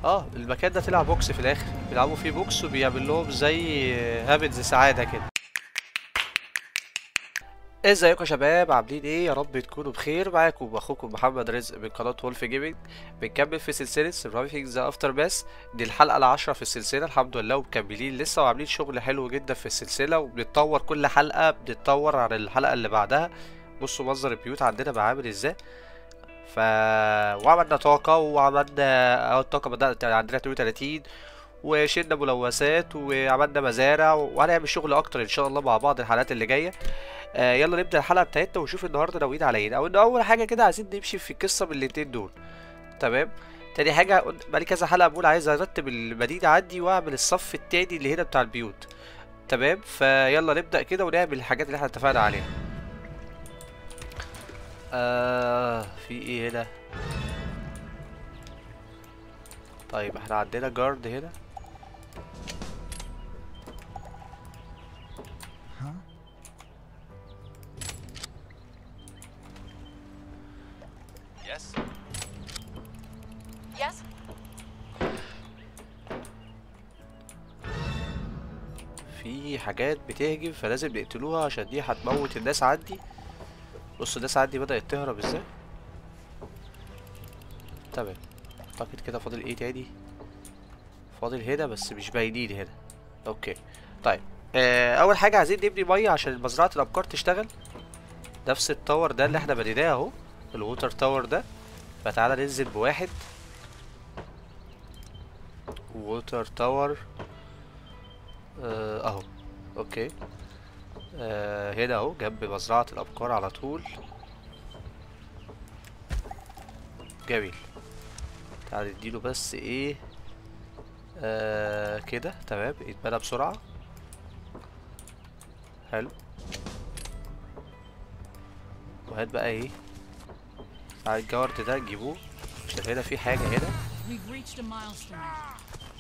اه المكان ده طلع بوكس في الاخر بيلعبوا فيه بوكس وبيعمل لهم زي هابتز سعاده كده ازيكم يا شباب عاملين ايه يا رب تكونوا بخير معاكم اخوكم محمد رزق من قناه وولف جيمنج بنكمل في سلسله سرفايفنج ذا افتر باس دي الحلقه العاشرة في السلسله الحمد لله ومكملين لسه وعاملين شغل حلو جدا في السلسله وبنتطور كل حلقه بنتطور عن الحلقه اللي بعدها بصوا منظر البيوت عندنا بقى عامل ازاي ف وعملنا طاقه وعملنا اه الطاقه بدأت عندنا 32 وشلنا ملوثات وعملنا مزارع وهنعمل شغل اكتر ان شاء الله مع بعض الحلقات اللي جايه آه يلا نبدا الحلقه بتاعتنا ونشوف النهارده ناويين على ايه او ان اول حاجه كده عايزين نمشي في القصه من الاتنين دول تمام تاني حاجه قلت- بقالي كذا حلقه بقول عايز ارتب المدينه عندي واعمل الصف التاني اللي هنا بتاع البيوت تمام فيلا نبدا كده ونعمل الحاجات اللي احنا اتفقنا عليها آه في ايه هنا طيب احنا عندنا جارد هنا Yes? Yes? في حاجات بتهجم فلازم نقتلوها عشان دي هتموت الناس عندي بص الناس عندي بدأت تهرب ازاي تمام اعتقد كده فاضل ايه تاني فاضل هنا بس مش باينين هنا اوكي طيب آه اول حاجة عايزين نبني مية عشان مزرعة الابقار تشتغل نفس التاور ده اللي احنا بنيناه اهو الووتر تاور ده فتعالى ننزل بواحد ووتر تاور آه، اهو اوكي آه هنا اهو جنب مزرعة الابقار على طول جميل تعال نديله بس ايه آه كده تمام يتبنى بسرعة حلو وهات بقى ايه تعال الجارد ده نجيبوه عشان هنا في حاجة هنا We've reached a milestone.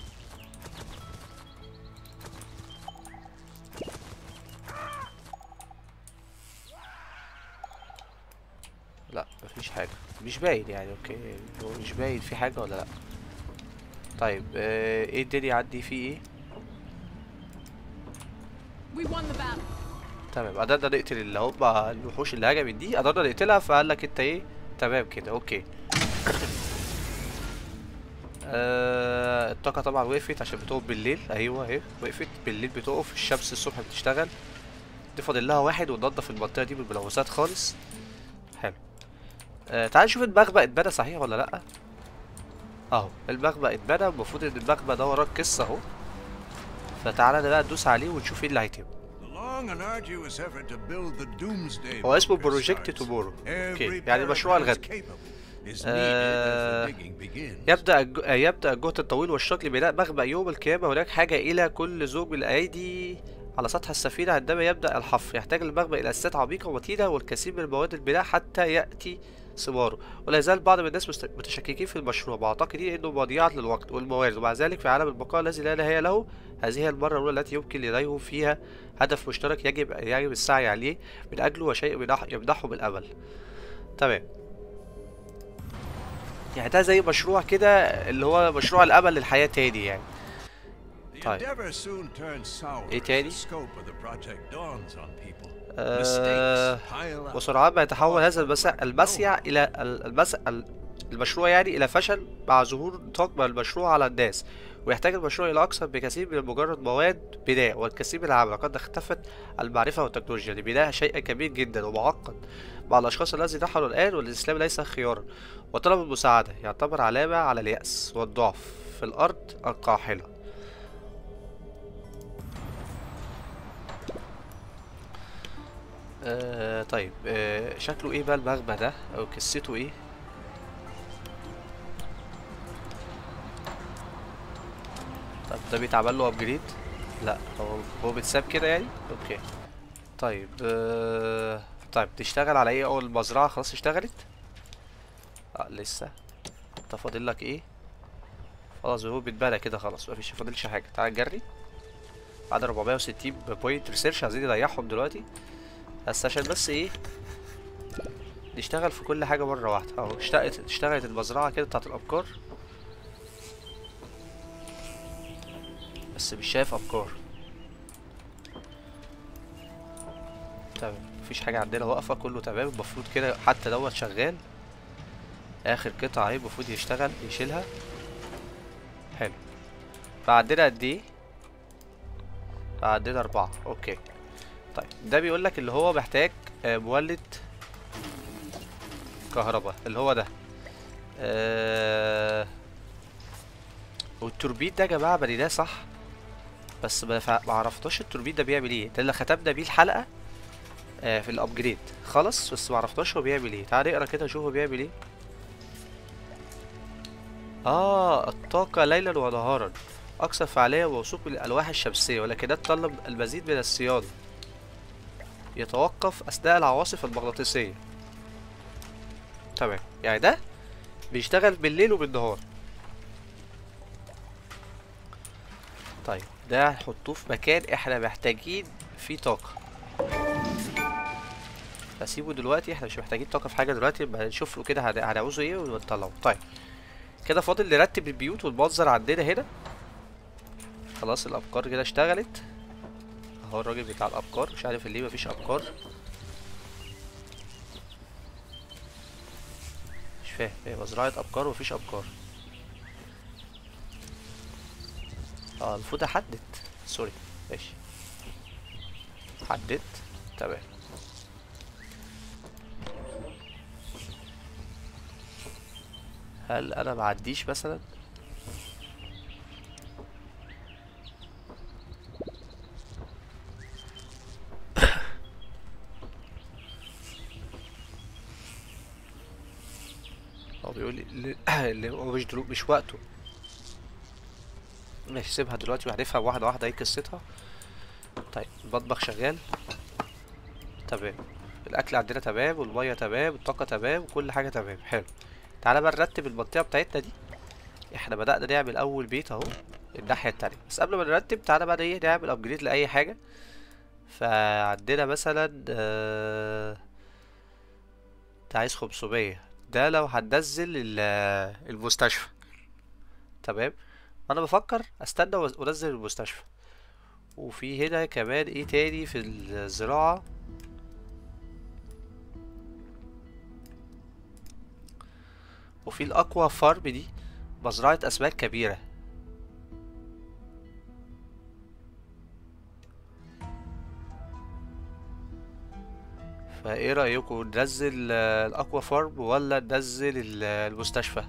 لا مفيش حاجة مش باين يعني اوكي هو مش باين في حاجة ولا لا طيب آه ايه الدنيا عندي فيه ايه We won the battle. تمام قدرنا نقتل اللي هم الوحوش اللي هجمت دي قدرنا نقتلها فقال لك انت ايه تمام كده اوكي آه الطاقة طبعا وقفت عشان بتقف بالليل ايوه اهي وقفت بالليل بتقف الشمس الصبح بتشتغل دي فاضل لها واحد وننضف المنطقة دي من الملوثات خالص حلو آه تعال نشوف المخبأ اتبنى صحيح ولا لأ اهو المخبأ اتبنى المفروض ان المخبأ ده وراه قصة اهو فتعالى بقى ندوس عليه ونشوف ايه اللي هيتم The long and arduous effort to build the Doomsday هو اسمه bunker Project starts. Tomorrow. Every اوكي، يعني المشروع paragraph الغد. capable is needed آه، as the digging begins. يبدأ الج... آه، يبدأ الجهد الطويل والشاق لبناء مخبأ يوم القيامة هناك حاجة إلى كل زوج من الأيدي على سطح السفينة عندما يبدأ الحفر يحتاج المخبأ إلى أساسات عميقة ومتينة والكثير من مواد البناء حتى يأتي ثماره ولا يزال بعض من الناس مست- متشككين في المشروع معتقدين انه مضيعة للوقت والموارد ومع ذلك في عالم البقاء الذي لا نهاية له هذه هي المرة الأولى التي يمكن لديهم فيها هدف مشترك يجب يجب السعي عليه من أجله وشيء يمنح- يمنحهم بالأمل تمام يعني ده زي مشروع كده اللي هو مشروع الامل للحياه تاني يعني The طيب. endeavor soon turns sour إيه as تاني؟ the scope of the project dawns on people. آه، Mistakes pile up. وسرعان ما يتحول هذا المسع المسيع الى ال- المسع ال- المشروع يعني الى فشل مع ظهور نطاق المشروع على الناس ويحتاج المشروع الى اكثر بكثير من مجرد مواد بناء والكثير من العمل قد اختفت المعرفه والتكنولوجيا لبناء شيء كبير جدا ومعقد مع الاشخاص الذين نحلوا الان والاسلام ليس خيارا وطلب المساعده يعتبر علامه على الياس والضعف في الارض القاحله آه طيب آه شكله ايه بقى المغبى ده او قصته ايه طب ده بيتعمل له ابجريد لا هو هو بيتساب كده يعني اوكي طيب آه طيب تشتغل على ايه اول المزرعه خلاص اشتغلت لا لسه انت فاضل لك ايه خلاص هو بيتبنى كده خلاص مفيش فاضلش حاجه تعال نجري بعد 460 بوينت ريسيرش عايزين نضيعهم دلوقتي بس عشان بس ايه نشتغل في كل حاجة مرة واحدة اهو اشتغلت اشتغلت المزرعة كده بتاعت الأبقار بس مش شايف افكار تمام مفيش حاجة عندنا واقفة كله تمام المفروض كده حتى دوت شغال اخر قطعة اهي المفروض يشتغل يشيلها حلو فعندنا قد ايه عندنا اربعة اوكي طيب ده بيقولك اللي هو محتاج آه، مولد كهرباء اللي هو ده آه والتوربيد ده يا جماعة بنيناه صح بس ما فا- ما عرفتوش التوربيد ده بيعمل ايه ده اللي ختمنا بيه الحلقة آه في الابجريد خلص بس ما عرفتوش هو بيعمل ايه تعال نقرا كده نشوف هو بيعمل ايه اه الطاقة ليلا ونهارا أكثر فعالية ووثوق من الألواح الشمسية ولكنها تتطلب المزيد من الصيانة يتوقف أثناء العواصف المغناطيسية تمام يعني ده بيشتغل بالليل وبالنهار طيب ده هنحطوه في مكان احنا محتاجين فيه طاقة هسيبه دلوقتي احنا مش محتاجين طاقة في حاجة دلوقتي يبقى نشوف له كده هن- هنعوزه ايه ونطلعه طيب كده فاضل نرتب البيوت والمنظر عندنا هنا خلاص الأبقار كده اشتغلت اهو الراجل بتاع الأبقار مش عارف ليه مفيش أبقار مش فاهم هي مزرعة أبقار ومفيش أبقار اه المفروض احدد سوري ماشي حددت تمام هل انا معديش مثلا هو بيقول لي اللي- اللي هو مش دلو مش وقته ماشي سيبها دلوقتي وهنفهم واحدة واحدة ايه قصتها طيب المطبخ شغال تمام الأكل عندنا تمام والمية تمام الطاقة تمام وكل حاجة تمام حلو تعالى بقى نرتب المنطقة بتاعتنا دي احنا بدأنا نعمل أول بيت أهو الناحية التانية بس قبل ما نرتب تعالى بقى ايه نعمل أبجريد لأي حاجة فعندنا مثلا آه، انت عايز 500 ده لو هننزل ال- المستشفى تمام انا بفكر استنى وأز- وانزل المستشفى وفي هنا كمان ايه تاني في الزراعة وفي الاقوى فارم دي مزرعة اسماك كبيرة فايه رأيكم ننزل آه، الاقوى فارم ولا ننزل ال- المستشفى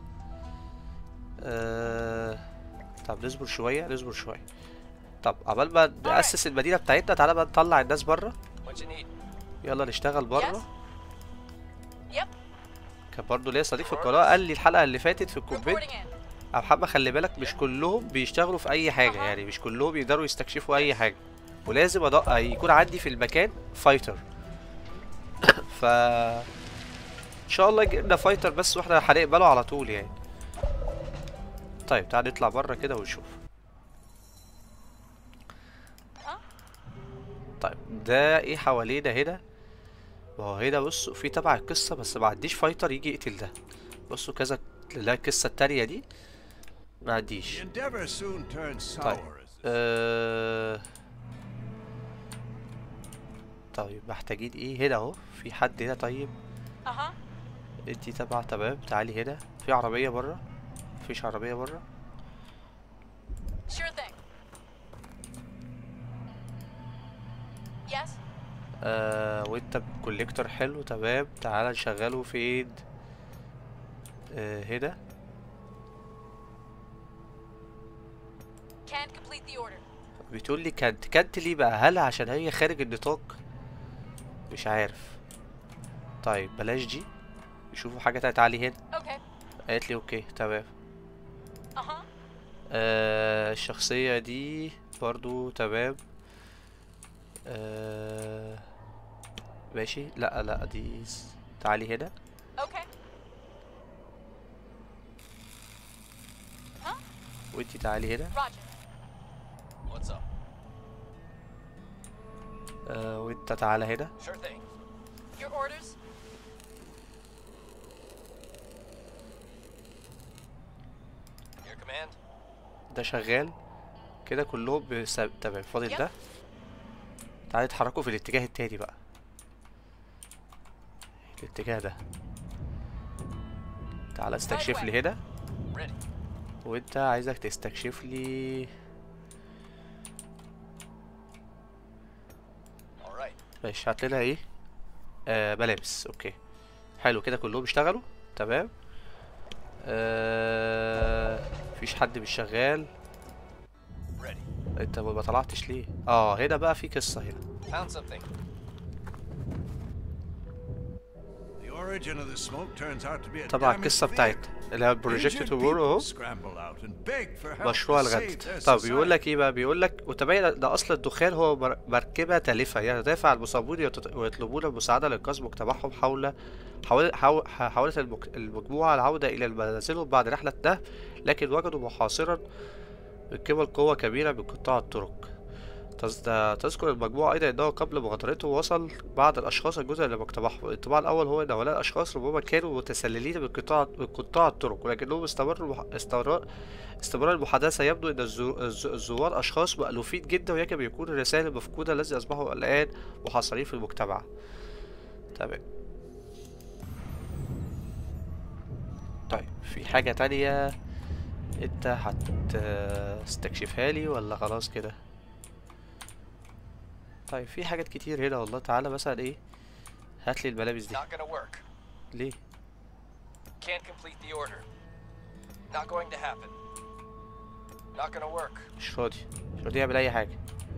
أه... طب نصبر شوية نصبر شوية طب عبال ما نأسس المدينة بتاعتنا تعالى بقى نطلع الناس بره What you need? يلا نشتغل بره Yep. كان برضه ليا صديق في القناة قال لي الحلقة اللي فاتت في الكومنت Reporting in. يا محمد خلي بالك مش كلهم بيشتغلوا في أي حاجة أها. يعني مش كلهم يقدروا يستكشفوا أي حاجة ولازم أدق يكون عندي في المكان فايتر ف إن شاء الله يجيلنا فايتر بس واحنا هنقبله على طول يعني طيب تعال نطلع بره كده ونشوف ها؟ طيب ده ايه حوالينا هنا ما هو هنا بصوا في تبع القصة بس ما عنديش فايتر يجي يقتل ده بصوا كذا لا القصة التانية دي ما The عنديش Endeavor soon turns sour طيب as this أه... طيب محتاجين ايه هنا اهو في حد هنا طيب Uh huh. انتي تبع تمام تعالي هنا في عربية بره مفيش عربية بره Sure thing. Yes. آه وانت كوليكتور حلو تمام تعالى نشغله فين آه هنا Can't complete the order. بتقول لي كانت كانت ليه بقى هل عشان هي خارج النطاق مش عارف طيب بلاش دي نشوفوا حاجة تانية تعالي هنا Okay. قالت لي اوكي تمام Uh huh. آه الشخصية دي برضو تمام آه ماشي لا لا دي س- تعالي هنا Okay. Huh? وانتي تعالي هنا Roger. What's up? آه وانت تعالى هنا Sure thing. Your orders? Your command? ده شغال كده كلهم بس... تمام فاضل ده تعالى نتحركوا في الاتجاه التاني بقى الاتجاه ده تعالى استكشف لي هنا Ready. وانت عايزك تستكشف لي All right. ماشي هات لنا ايه آه ملابس اوكي حلو كده كلهم اشتغلوا تمام آه مفيش حد مش شغال Ready. انت ما طلعتش ليه اه هنا بقى في قصة هنا Found something. The origin of the smoke turns out to be a طبعا damaged القصة vehicle. بتاعتنا اللي هي بروجكت Injured تومورو اهو people scramble out and beg for help مشروع to الغد save their طب بيقول society. لك ايه بقى بيقول لك وتبين ده اصل الدخان هو مر- مركبه تالفه يتدافع المصابون يت- ويطلبون المساعده لانقاذ مجتمعهم حول حاول حاول- حاولت المك- المجموعه العوده الى منازلهم بعد رحله نهب لكن وجدوا محاصرا من قبل قوه كبيره من قطاع الطرق تز- ده- تذكر المجموعة أيضا أنه قبل مغادرته وصل بعض الأشخاص الجزء لمجتمعهم الانطباع الأول هو أن هؤلاء الأشخاص ربما كانوا متسللين من قطاع من قطاع الطرق ولكنهم استمروا المح- استمرار استمرار المحادثة يبدو أن الزو- الز- الزوار أشخاص مألوفين جدا ويجب يكون الرسائل المفقودة الذي أصبحوا الآن محاصرين في المجتمع تمام طيب في حاجة تانية انت هتستكشفها لي ولا خلاص كده طيب في حاجات كتير هنا والله تعالى مثلا ايه هات لي الملابس دي Not gonna work. ليه Can't complete the order. Not going to happen. Not gonna work. مش فاضي مش راضي يعمل اي حاجة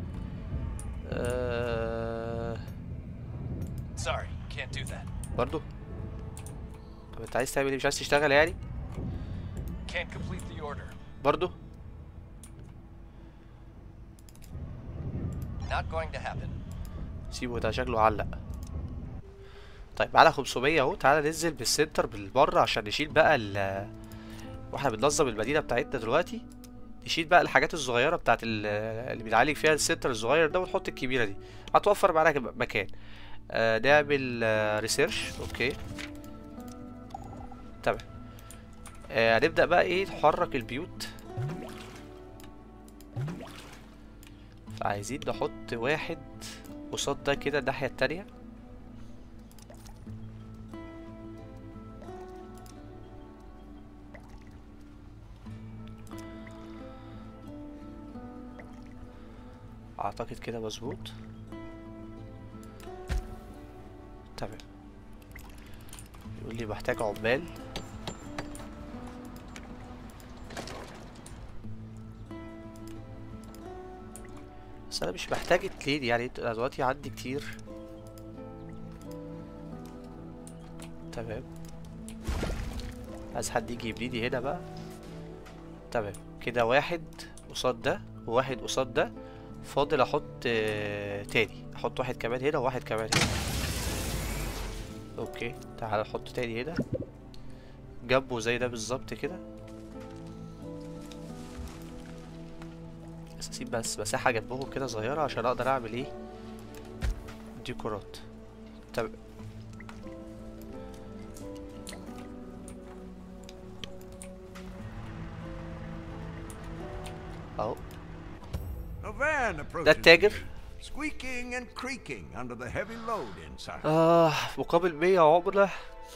أه... Sorry, can't do that. برضو طب انت عايز تعمل ايه مش عايز تشتغل يعني Can't complete the order. برضو Not going to happen. سيبه ده شكله علق طيب معانا 500 اهو تعالى ننزل بالسنتر بالبره عشان نشيل بقى ال واحنا بننظم المدينة بتاعتنا دلوقتي نشيل بقى الحاجات الصغيرة بتاعت ال- اللي بنعالج فيها السنتر الصغير ده ونحط الكبيرة دي هتوفر معانا كم- مكان آه نعمل آه ريسيرش اوكي تمام آه هنبدأ بقى ايه نحرك البيوت عايزين نحط واحد قصاد ده كده الناحية التانية اعتقد كده مظبوط تمام يقول لي محتاج عمال بس انا مش محتاج اتنين يعني أنا دلوقتي عندي كتير تمام عايز حد يجي يبنيني هنا بقى تمام كده واحد قصاد ده وواحد قصاد ده فاضل احط آه، تاني احط واحد كمان هنا وواحد كمان هنا اوكي تعال نحط تاني هنا جنبه زي ده بالظبط كده بس اسيب بس مساحة جنبهم كده صغيرة عشان اقدر اعمل ايه ديكورات طب اهو A van approaches ده التاجر you, squeaking and creaking under the heavy load inside. آه مقابل مية عملة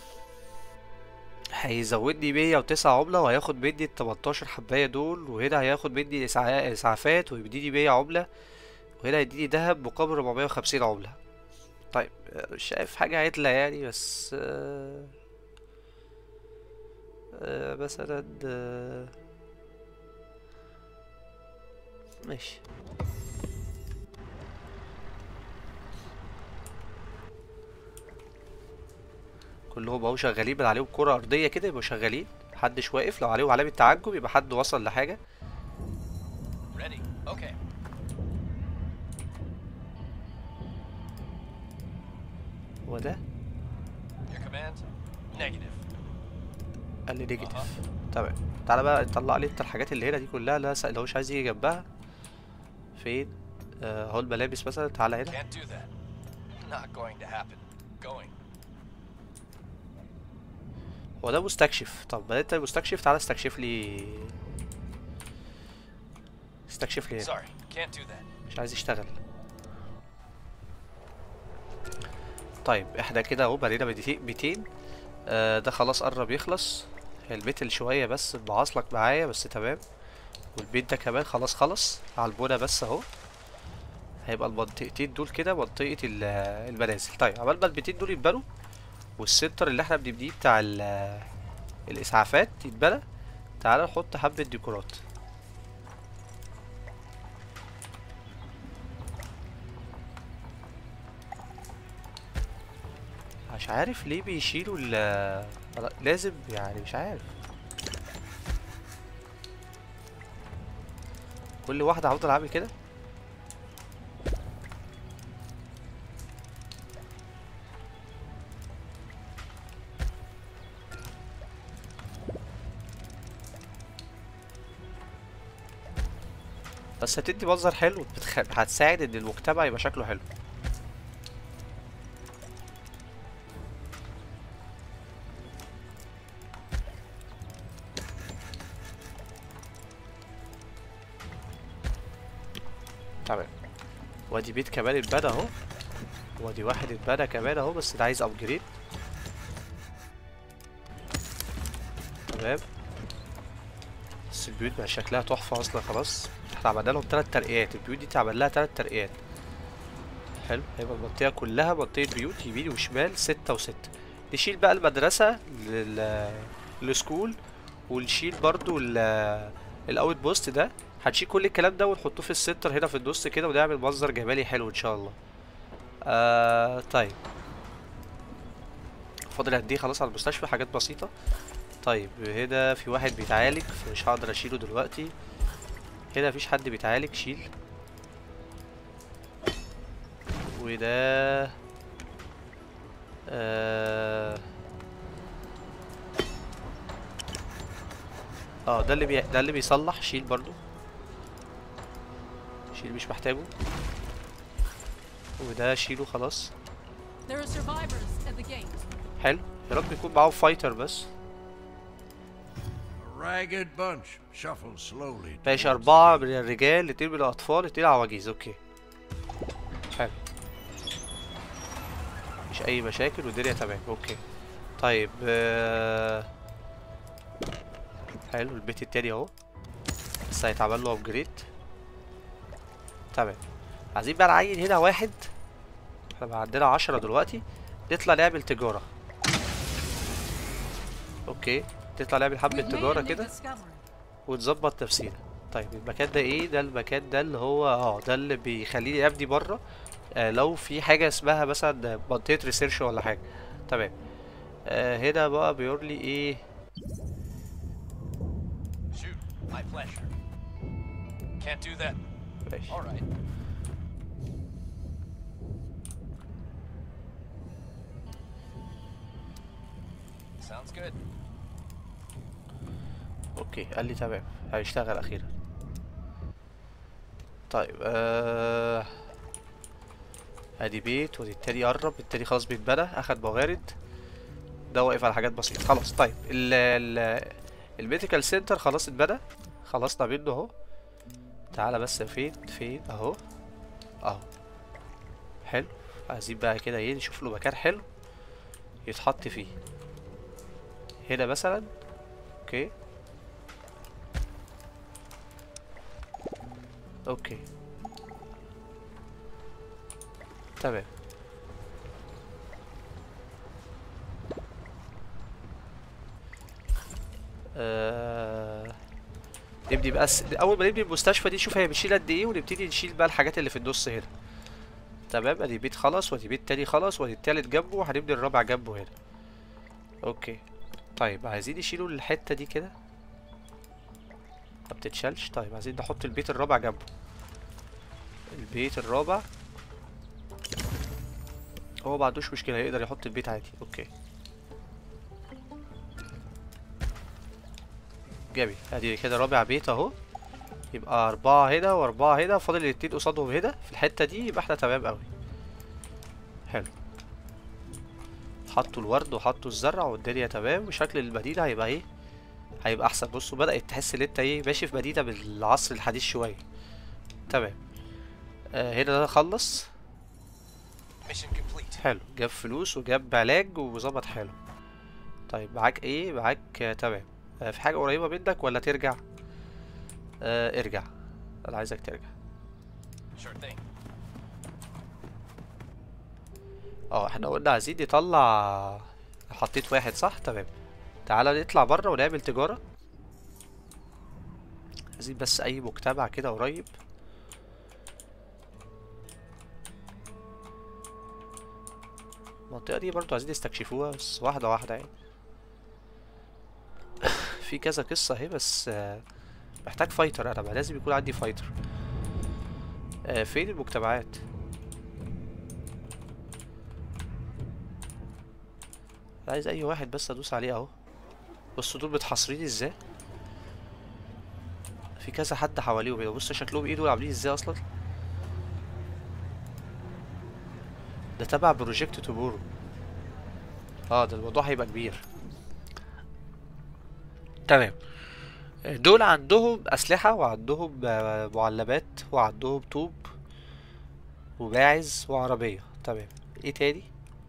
هيزودني مية وتسعة عملة وهياخد مني التمنتاشر حباية دول وهنا هياخد مني إسعا- إسعافات ويديني مية عملة وهنا هيديني دهب مقابل ربعمية وخمسين عملة طيب آه، مش شايف حاجة عدلة يعني بس آه آه مثلا آه ماشي كلهم اهو شغالين من عليهم كرة أرضية كده يبقوا شغالين محدش واقف لو عليهم علامة تعجب يبقى حد وصل لحاجة Ready. Okay. هو ده Your command? Negative. قال لي نيجاتيف تمام تعالى بقى طلع لي انت الحاجات اللي هنا دي كلها لا لو مش عايز يجي جنبها فين آه، اهو الملابس مثلا تعالى هنا Can't do that. Not going to happen. Going. هو ده مستكشف طب ما انت مستكشف تعالى استكشف لي استكشف لي هنا Sorry, can't do that. مش عايز يشتغل طيب احنا كده اهو بقينا بدقيقة 200 آه ده خلاص قرب يخلص البيت اللي شوية بس بعصلك معايا بس تمام والبيت ده كمان خلاص خلص على البنا بس اهو هيبقى المنطقتين دول كده منطقة ال- المنازل طيب عمال ما البيتين دول يتبنوا والسنتر اللي احنا بنبنيه بتاع ال- الاسعافات يتبنى تعالى نحط حبة ديكورات مش عارف ليه بيشيلوا ال لا، لازم يعني مش عارف كل واحدة هفضل عامل كده بس هتدي منظر حلو بتخ... هتساعد ان المجتمع يبقى شكله حلو تمام وادي بيت كمان اتبنى اهو وادي واحد اتبنى كمان اهو بس ده عايز ابجريد تمام بس البيوت بقى شكلها تحفة اصلا خلاص احنا عملنا لهم تلات ترقيات البيوت دي اتعمل لها تلات ترقيات حلو هيبقى المنطقة كلها منطقة بيوت يمين وشمال ستة وستة نشيل بقى المدرسة لل للسكول ونشيل برضو ال الاوت بوست ده هنشيل كل الكلام ده ونحطه في السنتر هنا في النص كده ونعمل منظر جمالي حلو ان شاء الله آه طيب فاضل قد ايه خلاص على المستشفى حاجات بسيطة طيب هنا في واحد بيتعالج فمش هقدر اشيله دلوقتي هنا مفيش حد بيتعالج شيل وده آه اه ده اللي بي... ده اللي بيصلح شيل برضو شيل مش محتاجه وده شيله خلاص There are survivors at the gate. حلو يا رب يكون معاهم فايتر بس A ragged bunch shuffle slowly. ماشي towards أربعة من الرجال اتنين من الأطفال اتنين عواجيز اوكي حلو مش أي مشاكل والدنيا تمام اوكي طيب آه... حلو البيت التاني اهو بس هيتعمل له ابجريد تمام عايزين بقى نعين هنا واحد احنا بقى عندنا عشرة دلوقتي نطلع نعمل تجارة اوكي نطلع نعمل حبة We've made تجارة a new كده discovery. ونظبط نفسينا طيب المكان ده ايه ده المكان ده اللي هو اه ده اللي بيخليني ابني بره آه لو في حاجه اسمها مثلا منطقه ريسيرش ولا حاجه تمام آه هنا بقى بيقول لي ايه Shoot, my pleasure. Can't do that. ماشي All right. Sounds good. اوكي قال لي تمام هيشتغل اخيرا طيب آه ادي بيت ودي التاني قرب التاني خلاص بيتبنى اخد موارد ده واقف على حاجات بسيطة خلاص طيب ال ال الميديكال سنتر خلاص اتبنى خلصنا منه اهو تعالى بس فين فين اهو اهو حلو عايزين بقى كده ايه نشوف له مكان حلو يتحط فيه هنا مثلا اوكي اوكي تمام آه... نبني بقى س... اول ما نبني المستشفى دي نشوف هي بتشيل قد ايه ونبتدي نشيل بقى الحاجات اللي في النص هنا تمام ادي بيت خلص وادي بيت تاني خلص وادي التالت جنبه وهنبني الرابع جنبه هنا اوكي طيب عايزين يشيلوا الحتة دي كده ما بتتشالش طيب عايزين نحط البيت الرابع جنبه البيت الرابع هو ما عندوش مشكلة يقدر يحط البيت عادي اوكي جميل ادي كده رابع بيت اهو يبقى أربعة هنا وأربعة هنا فاضل الاتنين قصادهم هنا في الحتة دي يبقى احنا تمام أوي حلو حطوا الورد وحطوا الزرع والدنيا تمام وشكل المدينة هيبقى ايه هيبقى أحسن بصوا بدأت تحس إن أنت ايه ماشي في مدينة بالعصر الحديث شوية تمام آه هنا ده خلص Mission complete. حلو جاب فلوس وجاب علاج وظبط حلو طيب معاك ايه معاك آه تمام آه في حاجة قريبة منك ولا ترجع آه ارجع انا عايزك ترجع Sure thing. اه احنا قلنا عايزين نطلع حطيت واحد صح تمام تعالى نطلع بره ونعمل تجارة عايزين بس اي مجتمع كده قريب المنطقة دي برضو عايزين نستكشفوها بس واحدة واحدة يعني في كذا قصة اهي بس آه، محتاج فايتر انا بقى لازم يكون عندي فايتر آه، فين المجتمعات عايز اي واحد بس ادوس عليه اهو بصوا دول متحاصرين ازاي في كذا حد حواليهم هنا بص شكلهم ايه دول عاملين ازاي اصلا ده تبع بروجكت توبورو اه ده الموضوع هيبقى كبير تمام دول عندهم اسلحة وعندهم آه، معلبات وعندهم طوب وماعز وعربية تمام ايه تاني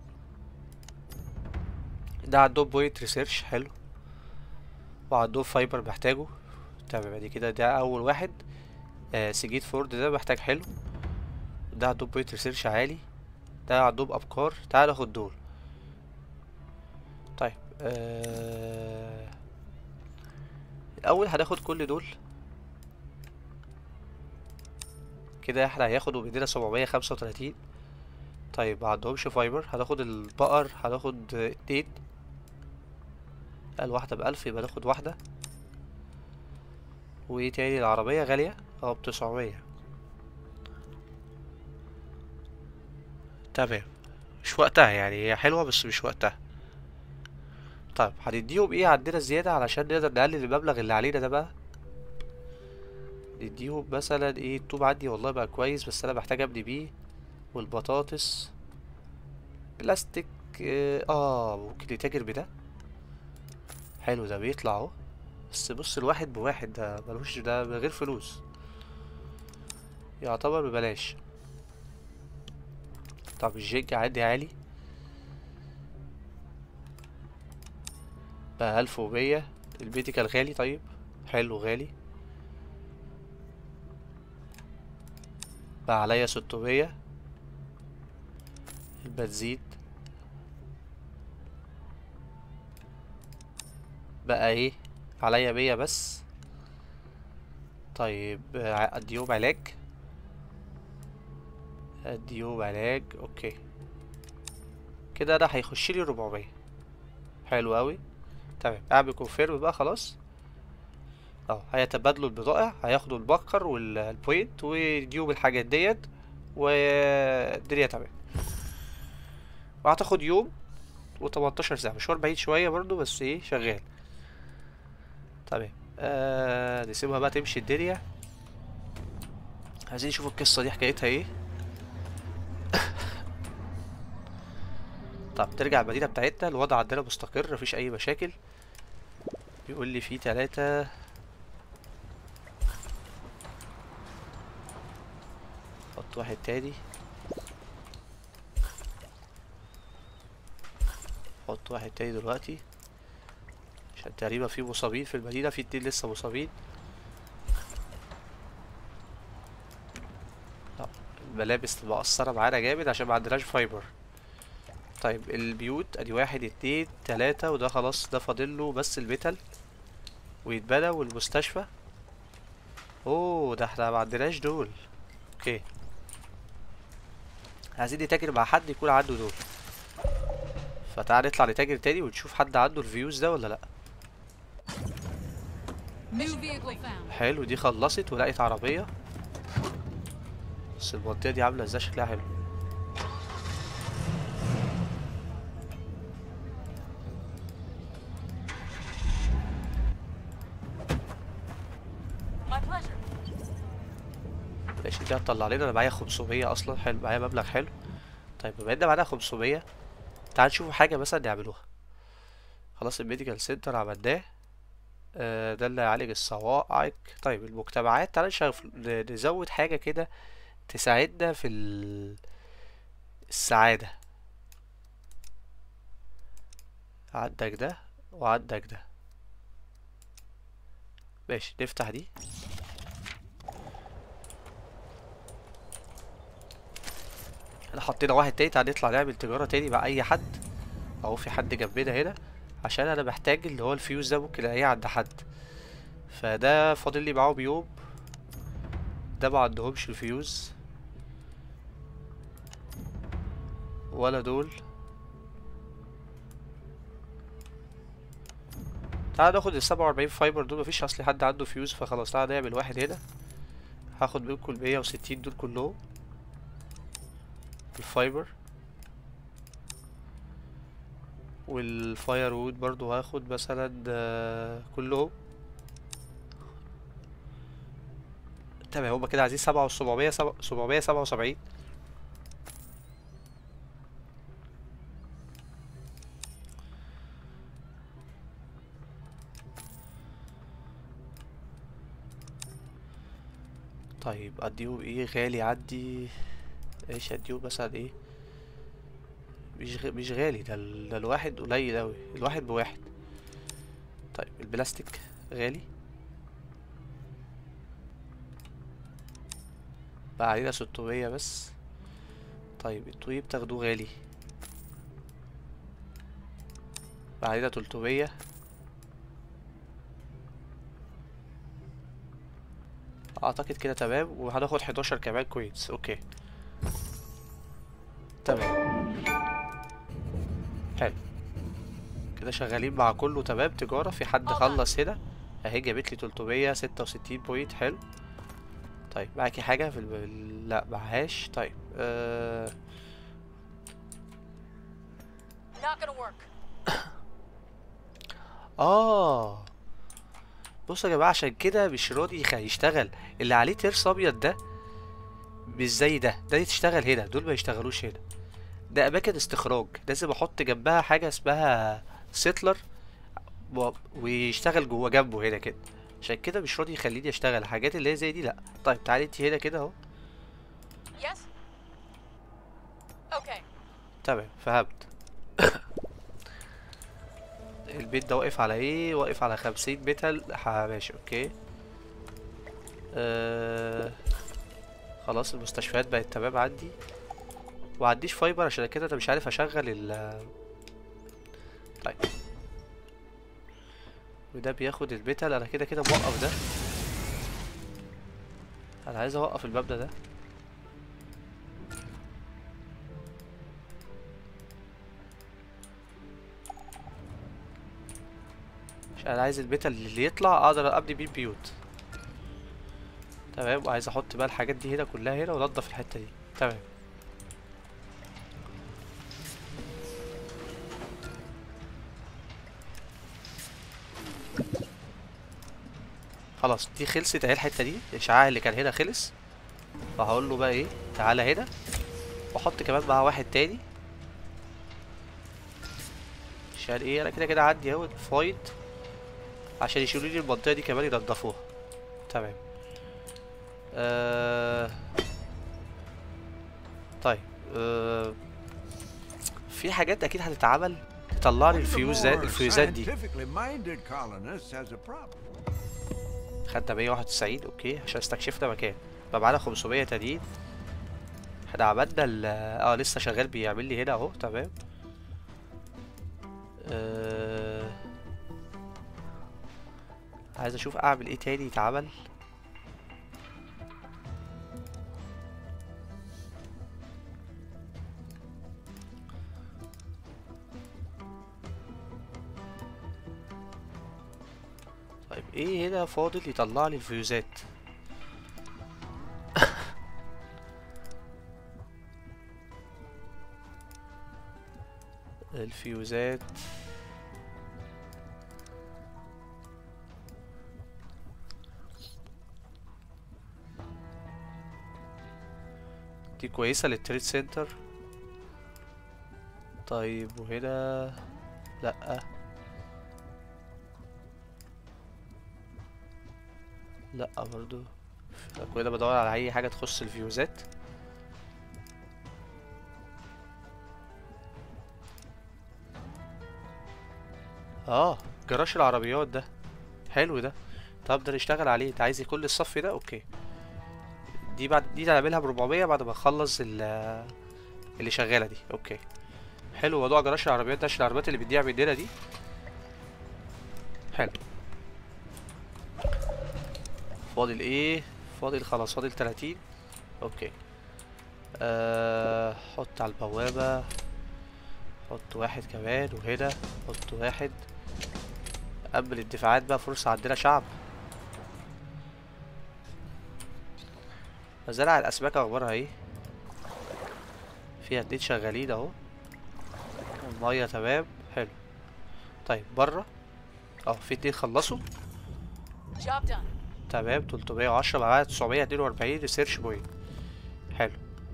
ده عندهم بوينت ريسيرش حلو وعندهم فايبر محتاجه تمام ادي كده ده اول واحد آه سجيت فورد ده محتاج حلو ده عندهم بوينت ريسيرش عالي ده عندهم ابقار تعال ناخد دول طيب آه الاول هناخد كل دول كده احنا هياخدوا بايدينا سبعمية خمسة وتلاتين طيب ما عندهمش فايبر هناخد البقر هناخد آه، اتنين قال واحدة بألف يبقى ناخد واحدة وايه تاني العربية غالية اه بتسعمية تمام مش وقتها يعني هي حلوة بس مش وقتها طيب هنديهم ايه عندنا زيادة علشان نقدر نقلل المبلغ اللي علينا ده بقى نديهم مثلا ايه الطوب عندي والله بقى كويس بس انا محتاج ابني بيه والبطاطس بلاستيك اه آه، ممكن يتاجر بده حلو ده بيطلع اهو بس بص الواحد بواحد ده ملوش ده من غير فلوس يعتبر ببلاش طب الجيج عندي عالي بقى ألف ومية الميديكال غالي طيب حلو غالي بقى عليا ستمية البنزين بقى ايه عليا مية بس طيب ع- اديهم علاج اديهم علاج اوكي كده ده هيخش لي 400 حلو قوي تمام اعمل كونفيرم بقى خلاص اه هيتبادلوا البضائع هياخدوا البكر والبوينت ويديهم الحاجات ديت والدنيا تمام وهتاخد يوم و18 ساعة مشوار بعيد شوية برضو بس ايه شغال تمام آه نسيبها بقى تمشي الدنيا عايزين نشوف القصة دي حكايتها ايه طب ترجع المدينة بتاعتنا الوضع عندنا مستقر مفيش أي مشاكل بيقول لي في تلاتة حط واحد تاني حط واحد تاني دلوقتي عشان تقريبا في مصابين في المدينة في اتنين لسه مصابين لا، الملابس مقصرة معانا جامد عشان ما عندناش فايبر طيب البيوت ادي واحد اتنين تلاتة وده خلاص ده فاضله بس الميتال ويتبنى والمستشفى اوه ده احنا ما عندناش دول اوكي عايزين نتاجر مع حد يكون عنده دول فتعال نطلع نتاجر تاني ونشوف حد عنده الفيوز ده ولا لا New vehicle found. حلو دي خلصت ولقيت عربية بس المنطقة دي عاملة ازاي شكلها حلو My pleasure. ماشي دي هتطلع لنا انا معايا 500 اصلا حلو معايا مبلغ حلو طيب بما ان معانا 500 تعال نشوف حاجة مثلا نعملوها خلاص الميديكال سنتر عملناه آه، ده اللي هيعالج الصواعق طيب المجتمعات تعالى نشوف ن- نزود حاجة كده تساعدنا في ال- السعادة عندك ده وعندك ده ماشي نفتح دي احنا حطينا واحد تاني تعالى نطلع نعمل تجارة تاني مع أي حد أهو في حد جنبنا هنا عشان أنا محتاج اللي هو الفيوز ده ممكن ألاقيه عند حد فده فاضل لي معاهم يوم ده ما عندهمش الفيوز ولا دول تعال ناخد السبعة وأربعين فايبر دول مفيش أصلي حد عنده فيوز فخلاص تعال نعمل واحد هنا هاخد منكم المية وستين دول كلهم الفايبر والفاير وود برضو هاخد مثلا آه، كلهم تمام هما كده عايزين سبعة وسبعمية سبعمية سبعة وسبعين طيب اديهم ايه غالي عندي ايش اديهم مثلا ايه مش غ... مش غالي ده, ال... ده الواحد قليل اوي الواحد بواحد طيب البلاستيك غالي بقى علينا ستمية بس طيب الطويب تاخدوه غالي بقى علينا تلتمية اعتقد كده تمام وهناخد حداشر كمان كويس اوكي تمام حلو كده شغالين مع كله تمام تجارة في حد خلص هنا اهي جابت لي تلتمية ستة وستين بوينت حلو طيب معاكي حاجة في الب... لا معهاش طيب آه... Not gonna work. اه بصوا يا جماعة عشان كده مش راضي يخ- يشتغل اللي عليه ترس ابيض ده مش زي ده ده يشتغل هنا دول ما يشتغلوش هنا ده اماكن استخراج لازم احط جنبها حاجة اسمها سيتلر و- ويشتغل جوه جنبه هنا كده عشان كده مش راضي يخليني اشتغل الحاجات اللي هي زي دي لا طيب تعالي انت هنا كده اهو Yes? Okay. تمام فهمت البيت ده واقف على ايه واقف على خمسين متر ح- ماشي اوكي آه... خلاص المستشفيات بقت تمام عندي وعنديش فايبر عشان كده انا مش عارف اشغل ال طيب وده بياخد الميتال انا كده كده موقف ده انا عايز اوقف المبنى ده عشان انا عايز الميتال اللي يطلع اقدر ابني بيه بيوت تمام وعايز احط بقى الحاجات دي هنا كلها هنا وانضف الحته دي تمام خلاص دي خلصت اهي الحته دي الاشعاع اللي كان هنا خلص فهقول له بقى ايه تعالى هنا واحط كمان معاه واحد تاني عشان ايه انا كده كده عندي اهو فايد عشان يشيلوا لي المنطقه دي كمان ينضفوها تمام آه... طيب آه... في حاجات اكيد هتتعمل تطلع لي One of the الفيوزات more الفيوزات دي Scientifically minded colonists has a problem. خدنا 191 اوكي عشان استكشفنا مكان بقى معانا 500 تانيين احنا عملنا ال اه لسه شغال بيعمل لي هنا اهو تمام آه... عايز اشوف اعمل ايه تاني يتعمل طيب ايه هنا فاضل يطلع لي الفيوزات الفيوزات دي كويسة للتريد سنتر طيب وهنا لأ لا برضو كل بدور على اي حاجه تخص الفيوزات اه جراج العربيات ده حلو ده طب ده نشتغل عليه انت عايز كل الصف ده اوكي دي بعد دي نعملها ب 400 بعد ما نخلص ال- اللي شغاله دي اوكي حلو موضوع جراج العربيات ده عشان العربيات اللي بتضيع مننا دي حلو فاضل ايه فاضل خلاص فاضل 30 اوكي أه حط على البوابة حط واحد كمان وهنا حط واحد قبل الدفاعات بقى فرصة عندنا شعب مزارع الأسماك أخبارها ايه فيها اتنين شغالين اهو المية تمام حلو طيب بره اه في اتنين خلصوا Job done. تمام 310 معايا 942 ريسيرش بوينت حلو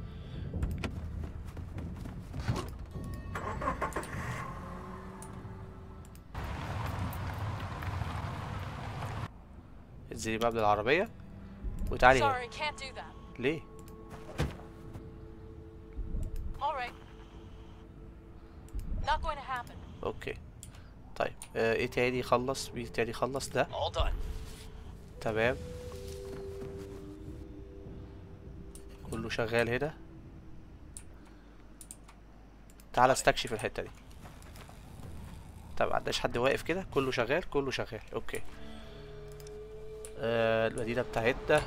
انزلي بقى من العربية وتعالي هنا Sorry, can't do that. ليه؟ All right. Not going to happen. اوكي طيب آه ايه تاني خلص مين تاني خلص ده All done. تمام كله شغال هنا تعال استكشف الحتة دي طب عندناش حد واقف كده كله شغال كله شغال اوكي آه المدينة بتاعتنا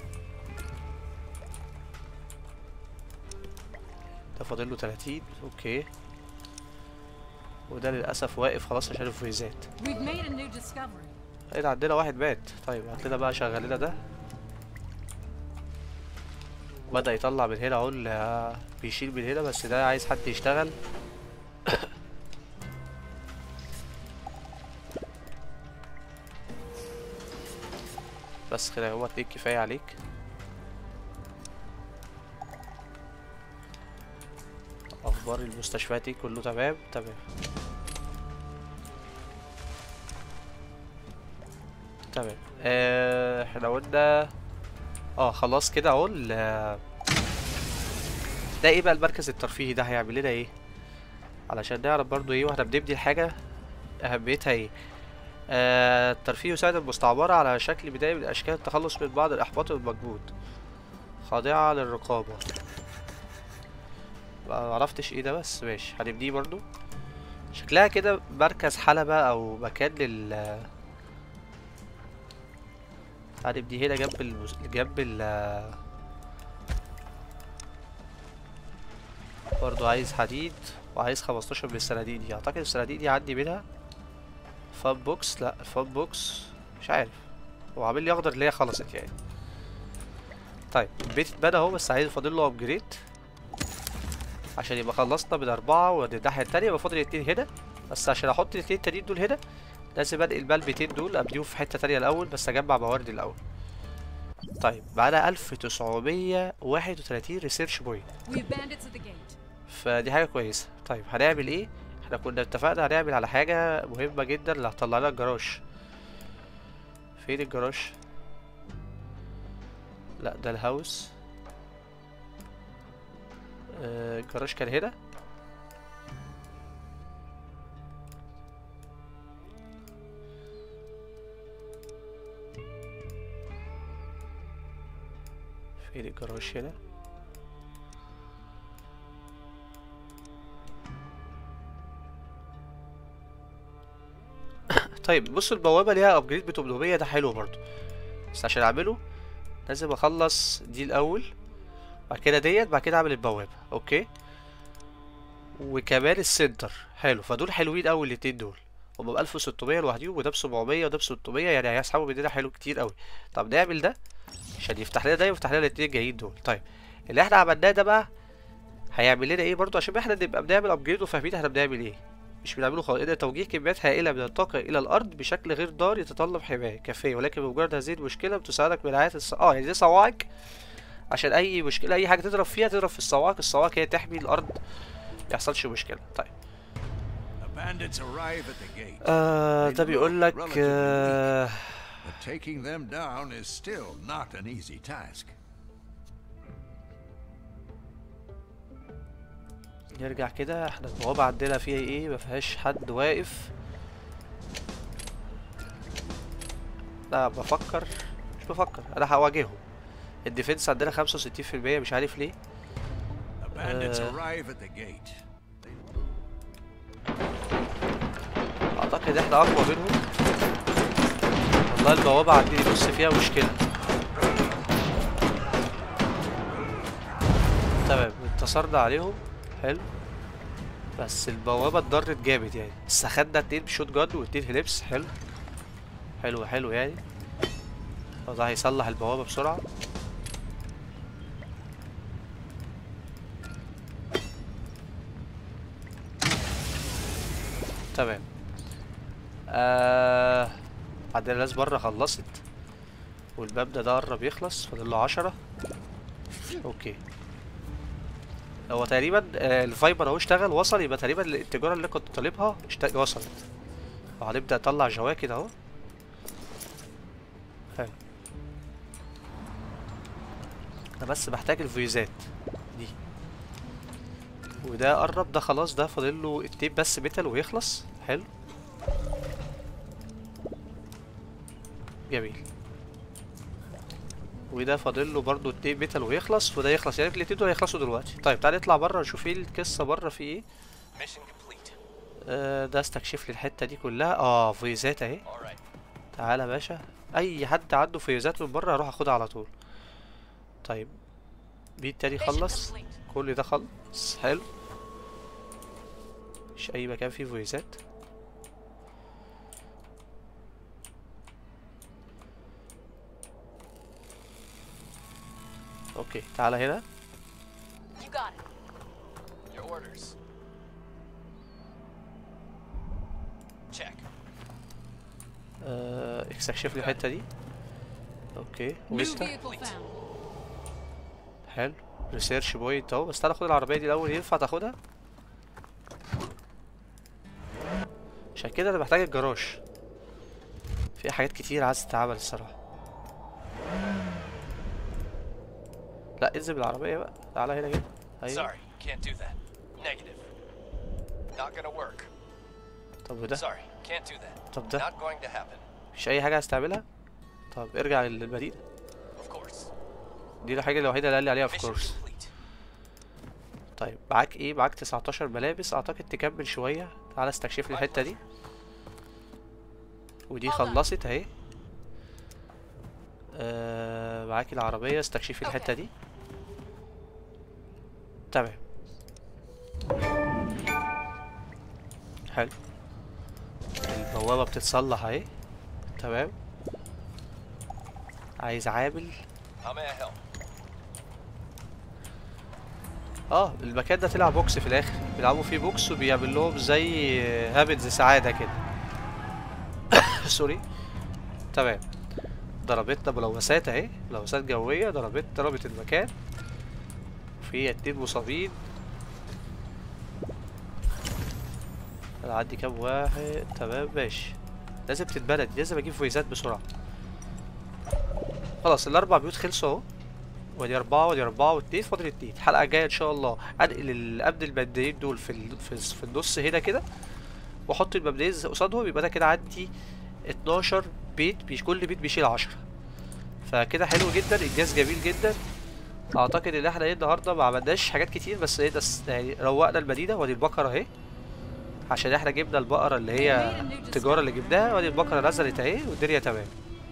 ده فاضل له 30 اوكي وده للأسف واقف خلاص عشان الفويزات We've made a new discovery. ايه ده عندنا واحد مات طيب هات لنا بقى شغل لنا ده بدأ يطلع من هنا اهو ال- بيشيل من هنا بس ده عايز حد يشتغل بس كده هو اتنين كفاية عليك اخبار المستشفيات ايه كله تمام تمام تمام آه، احنا قلنا اه خلاص كده اهو ال- ده ايه بقى المركز الترفيهي ده هيعمل لنا ايه علشان نعرف برضو ايه واحنا بنبني الحاجة اهميتها ايه آه الترفيه يساعد المستعمرة على شكل بداية من اشكال التخلص من بعض الاحباط والمجهود خاضعة للرقابة ما عرفتش ايه ده بس ماشي هنبنيه برضو شكلها كده مركز حلبة او مكان لل هنبني هنا جنب المس... جنب ال برضو عايز حديد وعايز 15 من الصناديق دي اعتقد الصناديق دي عندي منها فاب بوكس لا فاب بوكس مش عارف هو عامل لي اخضر اللي هي خلصت يعني طيب البيت اتبنى اهو بس عايز فاضل له ابجريد عشان يبقى خلصنا من اربعة والناحية التانية يبقى فاضل اتنين هنا بس عشان احط الاتنين التانيين دول هنا لازم انقل بقى البيتين دول ابنيهم في حتة تانية الاول بس اجمع موارد الاول طيب معانا 1931 ريسيرش بوينت We have bandits at the gate. فدي حاجة كويسة طيب هنعمل ايه احنا كنا اتفقنا هنعمل على حاجة مهمة جدا اللي هتطلع لنا الجراج فين الجراج لا ده الهاوس آه، الجراج كان هنا فين الجراج هنا طيب بصوا البوابة ليها ابجريد ب 800 ده حلو برضو بس عشان اعمله لازم اخلص دي الاول بعد كده ديت بعد كده اعمل البوابة اوكي وكمان السنتر حلو فدول حلوين اوي الاتنين دول هما ب 1600 لوحديهم وده ب 700 وده ب 600 يعني هيسحبوا مننا حلو كتير اوي طب نعمل ده عشان يفتح لنا ده ويفتح لنا الاتنين الجايين دول طيب اللي احنا عملناه ده بقى هيعمل لنا ايه برضو عشان احنا نبقى بنعمل ابجريد وفاهمين احنا بنعمل ايه مش بنعمله خالص إن توجيه كميات هائلة من الطاقة إلى الأرض بشكل غير ضار يتطلب حماية كافية ولكن بمجرد هذه المشكلة بتساعدك من رعاية الص... اه يعني دي صواعق عشان أي مشكلة أي حاجة تضرب فيها تضرب في الصواعق الصواعق هي تحمي الأرض ميحصلش مشكلة طيب The bandits arrive at the gate. آه They ده look بيقول لك relatively آه but taking them down is still not an easy task. نرجع كده احنا البوابة عندنا فيها ايه مفيهاش حد واقف لا بفكر مش بفكر انا هواجههم الديفنس عندنا خمسة وستين في المية مش عارف ليه The bandits Uh. arrive at the gate. اعتقد احنا اقوى منهم والله البوابة عندي بص فيها مشكلة تمام انتصرنا عليهم حلو بس البوابة اتضرت جامد يعني بس خدنا اتنين بشوت جان واتنين هليبس حلو حلو حلو يعني هو ده هيصلح البوابة بسرعة تمام آه عندنا ناس بره خلصت والباب ده ده قرب يخلص فاضل له عشرة اوكي هو تقريبا آه الفايبر اهو اشتغل وصل يبقى تقريبا التجارة اللي كنت طالبها اشت... وصلت وهنبدأ نطلع جواكت اهو حلو انا بس محتاج الفيوزات دي وده قرب ده خلاص ده فاضل له التيب بس ميتال ويخلص حلو جميل وده فاضل له برضه التيب ميتال ويخلص وده يخلص يعني الاتنين دول هيخلصوا دلوقتي طيب تعالى نطلع بره نشوف ايه القصه بره في ايه Mission complete. آه ده استكشف لي الحته دي كلها اه فيزات اهي All right. تعالى يا باشا اي حد عنده فيزات من بره اروح اخدها على طول طيب مين التاني Mission خلص complete. كل ده خلص حلو مش اي مكان فيه فويسات اوكي تعالى هنا You got it. Your orders. Check. آه استكشف لي الحته دي اوكي New ويستا vehicle found. حلو ريسيرش بوينت اهو بس تعالى خد العربيه دي الاول ينفع تاخدها عشان كده انا محتاج الجراج في حاجات كتير عايز تتعمل الصراحه لا انزل بالعربيه بقى تعالى هنا كده ايوه Sorry, can't do that. Negative. Not gonna work. طب وده Sorry, can't do that. طب ده Not going to happen. مش اي حاجه عايز تعملها طب ارجع للمدينه Of course. دي الحاجه الوحيده اللي قال لي عليها اوف Mission كورس complete. طيب معاك ايه معاك 19 ملابس اعتقد تكمل شويه تعالى استكشف لي الحته دي ودي Hold on. خلصت اهي آه معاكي العربيه استكشفي الحته Okay. دي تمام حلو البوابه بتتصلح اهي تمام عايز عامل How may I help? اه المكان ده طلع بوكس في الاخر بيلعبوا فيه بوكس وبيعمل لهم زي هابتز سعاده كده سوري تمام ضربتنا ملوثات اهي ملوثات جويه ضربت ضربت المكان في اتنين مصابين انا عندي كام واحد تمام ماشي لازم تتبلد لازم اجيب فويزات بسرعه خلاص الاربع بيوت خلصوا اهو ودي أربعة ودي أربعة واتنين فاضل اتنين الحلقة الجاية إن شاء الله أنقل الأبن المبدئيين دول في ال... في, الس- في النص هنا كده وأحط المبدئيين قصادهم يبقى أنا كده عندي اتناشر بيت بيش كل بيت بيشيل عشرة فكده حلو جدا إنجاز جميل جدا أعتقد إن احنا إيه النهاردة ما عملناش حاجات كتير بس إيه بس يعني روقنا المدينة ودي البقرة أهي عشان احنا جبنا البقرة اللي هي التجارة اللي جبناها ودي البقرة نزلت أهي والدنيا تمام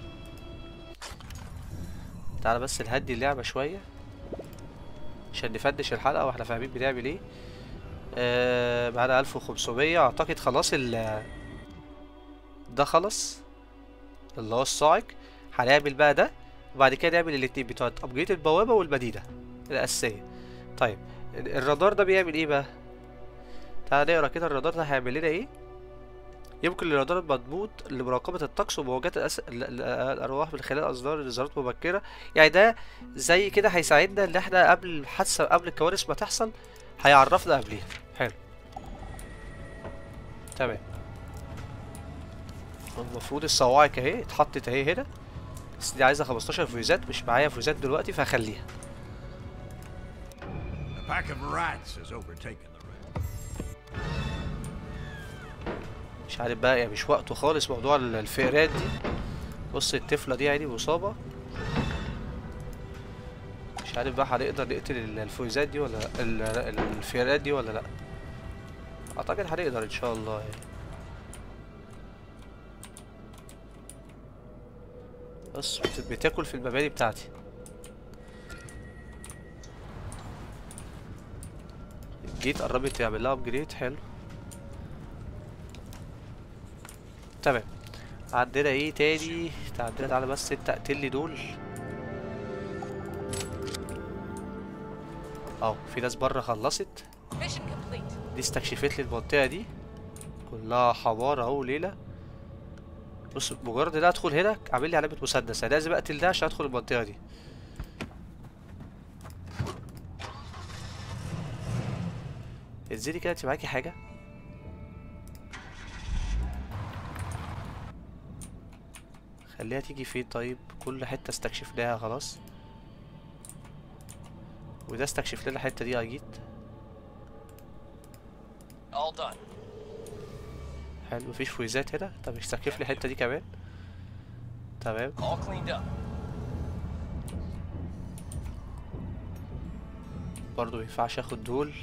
تعالى بس نهدي اللعبة شوية عشان نفنش الحلقة واحنا فاهمين بنعمل ايه آه معانا ألف وخمسمية أعتقد خلاص ال ده خلص اللي هو الصاعق هنعمل بقى ده وبعد كده نعمل الاتنين بتوع تأبجريد البوابة والمدينة الأساسية طيب ال- الرادار ده بيعمل ايه بقى تعالى نقرا كده الرادار ده هيعمل لنا ايه يمكن للرادار المضبوط لمراقبة الطقس ومواجهة الأس... ال- ال- الأرواح من خلال أصدار إنذارات مبكرة يعني ده زي كده هيساعدنا إن احنا قبل الحادثة قبل الكوارث ما تحصل هيعرفنا قبليها حلو تمام المفروض الصواعق اهي اتحطت اهي هنا بس دي عايزه 15 فيوزات مش معايا فيوزات دلوقتي فهخليها A pack of rats has overtaken the red. مش عارف بقى يعني مش وقته خالص موضوع ال- الفئرات دي بص الطفله دي عيني مصابه مش عارف بقى هنقدر نقتل ال- الفويزات دي ولا ال- ال- الفئرات دي ولا لا اعتقد هنقدر ان شاء الله يعني بص بت- بتاكل في المباني بتاعتي جيت قربت تعمل لها ابجريد حلو تمام عندنا ايه تاني عندنا تعالى بس انت اقتل لي دول اهو في ناس بره خلصت Mission complete. دي استكشفت لي المنطقة دي كلها حمارة اهو ليلة بص مجرد ان أنا ادخل هنا عامل لي علامة مسدس انا لازم اقتل ده عشان ادخل المنطقة دي انزلي كده انت معاكي حاجة خليها تيجي فين طيب كل حتة استكشفناها خلاص وده استكشف لنا الحتة دي اكيد All done. حلو مفيش فويزات هنا طب استكشف لي الحتة دي كمان تمام All cleaned up. برضو مينفعش اخد دول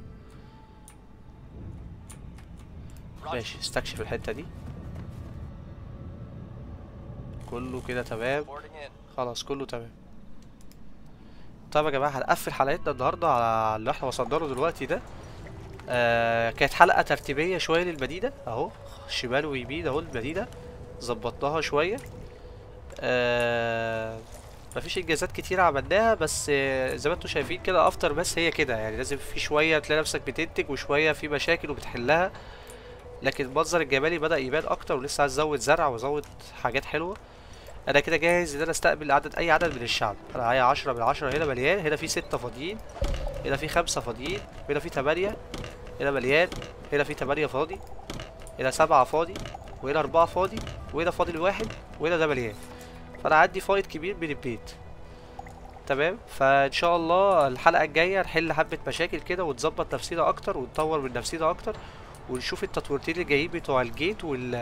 Roger. ماشي استكشف الحتة دي كله كده تمام Boarding in. خلاص كله تمام طيب يا جماعة هنقفل حلقتنا النهاردة على اللي احنا وصلنا له دلوقتي ده آه كانت حلقة ترتيبية شوية للمدينة اهو شمال ويمين اهو المدينة ظبطناها شوية آه مفيش انجازات كتير عملناها بس آه زي ما انتوا شايفين كده افتر بس هي كده يعني لازم في شوية تلاقي نفسك بتنتج وشوية في مشاكل وبتحلها لكن المنظر الجمالي بدأ يبان اكتر ولسه عايز ازود زرع وازود حاجات حلوة انا كده جاهز ان انا استقبل عدد اي عدد من الشعب انا معايا عشرة من عشرة هنا مليان هنا في ستة فاضيين هنا في خمسة فاضيين هنا في تمانية هنا مليان هنا في تمانية فاضي هنا سبعة فاضي وهنا أربعة فاضي وهنا فاضي الواحد وهنا ده مليان فأنا عندي فايض كبير من البيت تمام فإن شاء الله الحلقة الجاية نحل حبة مشاكل كده ونظبط نفسينا أكتر ونطور من نفسينا أكتر ونشوف التطويرتين اللي جايين بتوع الجيت وال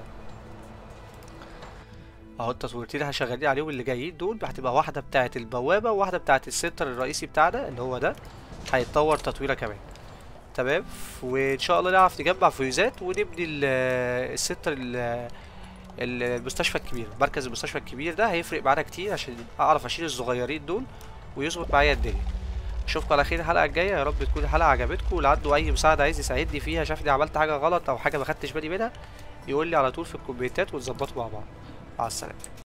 اهو التطويرتين اللي احنا شغالين عليهم اللي جايين دول هتبقى واحدة بتاعة البوابة وواحدة بتاعة السنتر الرئيسي بتاعنا اللي هو ده هيتطور تطويرة كمان تمام وان شاء الله نعرف نجمع فيوزات ونبني ال- السنتر ال- ال- المستشفى الكبير مركز المستشفى الكبير ده هيفرق معانا كتير عشان اعرف اشيل الصغيرين دول ويظبط معايا الدنيا اشوفكم على خير الحلقه الجايه يا رب تكون الحلقه عجبتكم واللي عنده اي مساعده عايز يساعدني فيها شافني عملت حاجه غلط او حاجه ما خدتش بالي منها يقول لي على طول في الكومنتات ونظبطه مع بعض مع السلامه